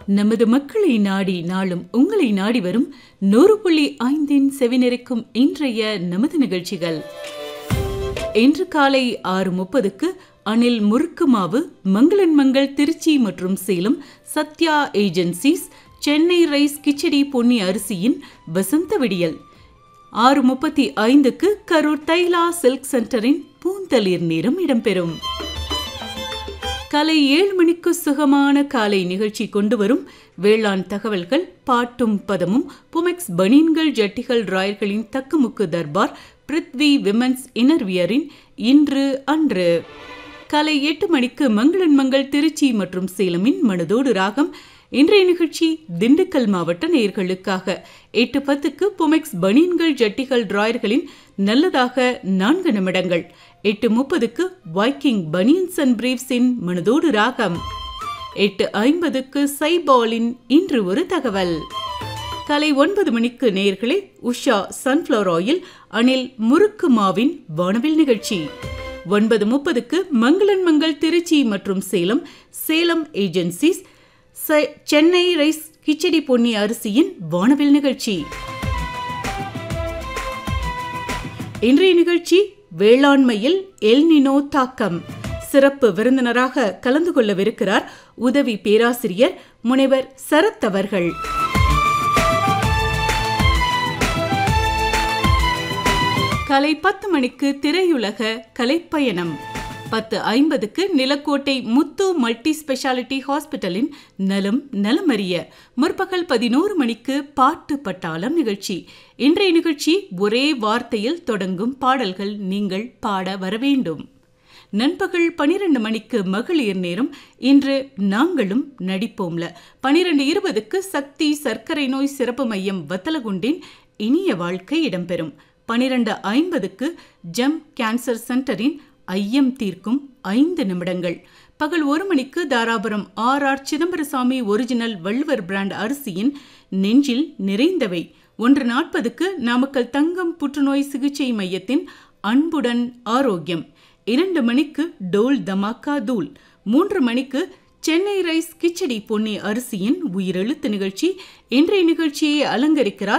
நமது மக்களை நாடி நாளும் உங்களை நாடி வரும் நூறு புள்ளி ஐந்தின் செவிநிறைக்கும் இன்றைய நமது நிகழ்ச்சிகள் இன்று காலை ஆறு முப்பதுக்கு அணில் முறுக்கு மாவு மங்களன் மங்கள் திருச்சி மற்றும் சேலம் சத்யா ஏஜென்சிஸ் சென்னை ரைஸ் கிச்சடி பொன்னி அரிசியின் வசந்த விடியல் ஆறு முப்பத்தி ஐந்துக்கு கரூர் தைலா சில்க் சென்டரின் பூந்தளிர் நேரம் இடம்பெறும் காலை ஏழு மணிக்கு சுகமான காலை நிகழ்ச்சி கொண்டு வரும் வேளாண் தகவல்கள் பாட்டும் பதமும் புமெக்ஸ் பனீன்கள் ஜட்டிகள் ராயர்களின் தக்குமுக்கு தர்பார் பிருத்வி விமன்ஸ் இனர்வியரின் இன்று அன்று காலை எட்டு மணிக்கு மங்களன் மங்கள் திருச்சி மற்றும் சேலமின் மனதோடு ராகம் இன்றைய நிகழ்ச்சி திண்டுக்கல் மாவட்ட நேயர்களுக்காக எட்டு பத்துக்கு புமெக்ஸ் பனீன்கள் ஜட்டிகள் டிராயர்களின் நல்லதாக நான்கு நிமிடங்கள் எட்டு முப்பதுக்கு வைக்கிங் பனியன்ஸ் அண்ட் பிரீவ்ஸின் மனதோடு ராகம் எட்டு ஐம்பதுக்கு சைபாலின் இன்று ஒரு தகவல் காலை ஒன்பது மணிக்கு நேயர்களே உஷா சன்ஃப்ளவர் ஆயில் அணில் முறுக்கு மாவின் வானவில் நிகழ்ச்சி ஒன்பது முப்பதுக்கு மங்களன் மங்கள் திருச்சி மற்றும் சேலம் சேலம் ஏஜென்சிஸ் ச- சென்னை ரைஸ் கிச்சடி பொன்னி அரிசியின் வானவில் நிகழ்ச்சி இன்றைய நிகழ்ச்சி வேளாண்மையில் எல்னினோ தாக்கம் சிறப்பு விருந்தினராக கலந்து கொள்ளவிருக்கிறார் உதவி பேராசிரியர் முனைவர் சரத் அவர்கள் கலை பத்து மணிக்கு திரையுலக கலைப்பயணம் பத்து ஐம்பதுக்கு நிலக்கோட்டை முத்து மல்டி ஸ்பெஷாலிட்டி ஹாஸ்பிட்டலின் நலம் நலமறிய முற்பகல் பதினோரு மணிக்கு பாட்டு பட்டாளம் நிகழ்ச்சி இன்றைய நிகழ்ச்சி ஒரே வார்த்தையில் தொடங்கும் பாடல்கள் நீங்கள் பாட வரவேண்டும் நண்பகல் பனிரெண்டு மணிக்கு மகளிர் நேரம் இன்று நாங்களும் நடிப்போம்ல பனிரெண்டு இருபதுக்கு சக்தி சர்க்கரை நோய் சிறப்பு மையம் வத்தலகுண்டின் இனிய வாழ்க்கை இடம்பெறும் பனிரெண்டு ஐம்பதுக்கு ஜெம் கேன்சர் சென்டரின் ஐயம் தீர்க்கும் ஐந்து நிமிடங்கள் பகல் ஒரு மணிக்கு Dharapuram R R Chidambarasamy original Valluvar brand அரிசியின் நெஞ்சில் நிறைந்தவை ஒன்று நாற்பதுக்கு நாமக்கல் தங்கம் புற்றுநோய் சிகிச்சை மையத்தின் அன்புடன் ஆரோக்கியம் இரண்டு மணிக்கு டோல் தமாக்கா தூள் மூன்று மணிக்கு சென்னை ரைஸ் கிச்சடி பொன்னி அரிசியின் உயிரெழுத்து நிகழ்ச்சி இன்றைய நிகழ்ச்சியை அலங்கரிக்கிறார்